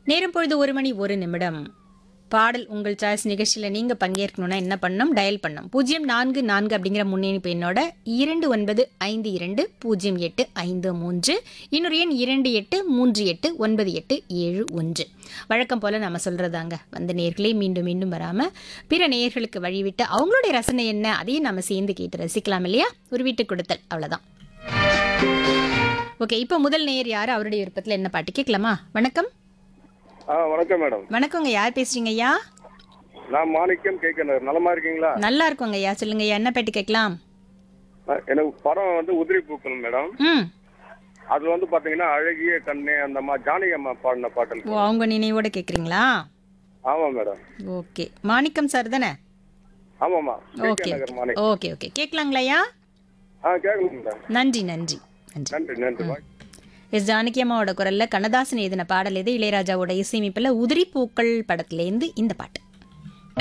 நேரம் பொழுது ஒரு மணி ஒரு நிமிடம் பாடல் உங்கள் சாய்ஸ் நிகழ்ச்சியில் நீங்கள் பங்கேற்கணும்னா என்ன பண்ணணும் டயல் பண்ணணும் பூஜ்ஜியம் நான்கு நான்கு அப்படிங்கிற முன்னணிப்பு எண்ணோட இரண்டு ஒன்பது ஐந்து இரண்டு பூஜ்ஜியம் எட்டு ஐந்து மூன்று இன்னொரு எண் இரண்டு எட்டு மூன்று எட்டு ஒன்பது எட்டு ஏழு ஒன்று வழக்கம் போல் நம்ம சொல்கிறதாங்க வந்த நேர்களே மீண்டும் மீண்டும் வராமல் பிற நேயர்களுக்கு வழிவிட்டு அவங்களுடைய ரசனை என்ன அதையும் நம்ம சேர்ந்து கேட்டு ரசிக்கலாம் இல்லையா ஒரு வீட்டு கொடுத்தல் அவ்வளோதான் ஓகே இப்போ முதல் நேயர் யார் அவருடைய விருப்பத்தில் என்ன பாட்டு கேட்கலாமா வணக்கம் ஆ வணக்கம் மேடம் வணக்கங்க யார் பேசுறீங்க ஐயா நான் மாணிக்கம் கேட்கணும் நலமா இருக்கீங்களா நல்லா இருக்கோங்க ஐயா சொல்லுங்க ஐயா என்ன பாட்டு கேட்கலாம் அஹ் எனக்கு படம் வந்து உதிரி பூக்கள் மேடம் ம் அது வந்து பாத்தீங்கன்னா அழகிய கண்ணே அந்த மா ஜானகி அம்மா பாடின பாட்டு ஓ அவங்க நினைவோட கேட்குறீங்களா ஆமா மேடம் ஓகே மாணிக்கம் சார் தானே ஆமாம்மா okay K Nagar Manickam okay okay கேட்கலாங்களா ஐயா ஆ கேட்கணும் மேடம் நன்றி நன்றி நன்றி நன்றி நன்றி பாய் எஸ் ஜானகி அம்மாவோட குரல்ல கண்ணதாசன் எழுதின பாடல் இது இளையராஜாவோட இசையமைப்பில் உதிரி பூக்கள் படத்துலேருந்து இந்த பாட்டு